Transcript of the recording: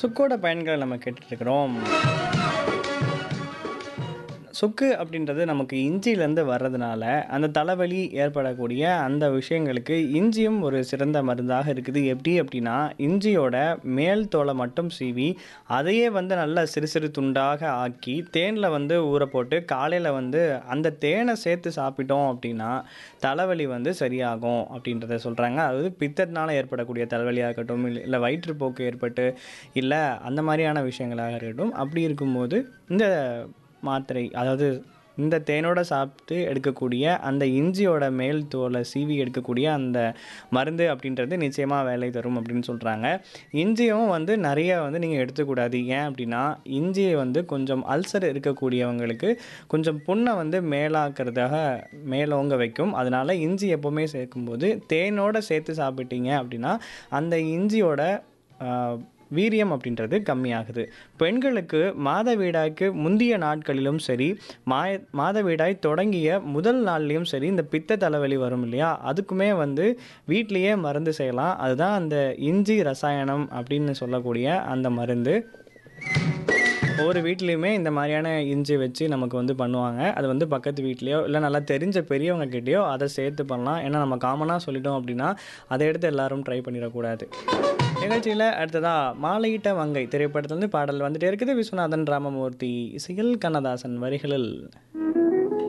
சுக்கோட பயன்களை நம்ம கேட்டுட்ருக்குறோம் சுக்கு அப்படின்றது நமக்கு இஞ்சியிலேருந்து வர்றதுனால அந்த தலைவலி ஏற்படக்கூடிய அந்த விஷயங்களுக்கு இஞ்சியும் ஒரு சிறந்த மருந்தாக இருக்குது எப்படி அப்படின்னா இஞ்சியோட மேல் தோலை மட்டும் சீவி அதையே வந்து நல்லா சிறு சிறு துண்டாக ஆக்கி தேனில் வந்து ஊற போட்டு காலையில் வந்து அந்த தேனை சேர்த்து சாப்பிட்டோம் அப்படின்னா தலைவலி வந்து சரியாகும் அப்படின்றத சொல்கிறாங்க அதாவது பித்தத்தினால ஏற்படக்கூடிய தலைவலியாக இருக்கட்டும் இல்லை இல்லை வயிற்றுப்போக்கு ஏற்பட்டு இல்லை அந்த மாதிரியான விஷயங்களாக இருக்கட்டும் அப்படி இருக்கும்போது இந்த மாத்திரை அதாவது இந்த தேனோட சாப்பிட்டு எடுக்கக்கூடிய அந்த இஞ்சியோட மேல் தோலை சீவி எடுக்கக்கூடிய அந்த மருந்து அப்படின்றது நிச்சயமாக வேலை தரும் அப்படின்னு சொல்கிறாங்க இஞ்சியும் வந்து நிறைய வந்து நீங்கள் எடுத்துக்கூடாது ஏன் அப்படின்னா இஞ்சியை வந்து கொஞ்சம் அல்சர் இருக்கக்கூடியவங்களுக்கு கொஞ்சம் புண்ணை வந்து மேலாக்கிறதாக மேலோங்க வைக்கும் அதனால் இஞ்சி எப்போவுமே சேர்க்கும்போது தேனோட சேர்த்து சாப்பிட்டீங்க அப்படின்னா அந்த இஞ்சியோட ஆஹ், வீரியம் அப்படின்றது கம்மியாகுது பெண்களுக்கு மாதவிடாய்க்கு முந்தைய நாட்களிலும் சரி மாய மாதவிடாய் தொடங்கிய முதல் நாள்லேயும் சரி இந்த பித்த தலைவலி வரும் இல்லையா அதுக்குமே வந்து வீட்டிலேயே மருந்து செய்யலாம் அதுதான் அந்த இஞ்சி ரசாயனம் அப்படின்னு சொல்லக்கூடிய அந்த மருந்து ஒவ்வொரு வீட்லேயுமே இந்த மாதிரியான இஞ்சி வச்சு நமக்கு வந்து பண்ணுவாங்க அது வந்து பக்கத்து வீட்லேயோ இல்லை நல்லா தெரிஞ்ச பெரியவங்க கிட்டேயோ அதை சேர்த்து பண்ணலாம் ஏன்னா நம்ம காமனாக சொல்லிட்டோம் அப்படின்னா அதை எடுத்து எல்லாரும் ட்ரை பண்ணிடக்கூடாது நிகழ்ச்சியில் அடுத்ததா மாலையிட்ட மங்கை திரைப்படத்துலேருந்து பாடல் வந்துட்டே இருக்குது விஸ்வநாதன் ராமமூர்த்தி இசையில் கண்ணதாசன் வரிகளில்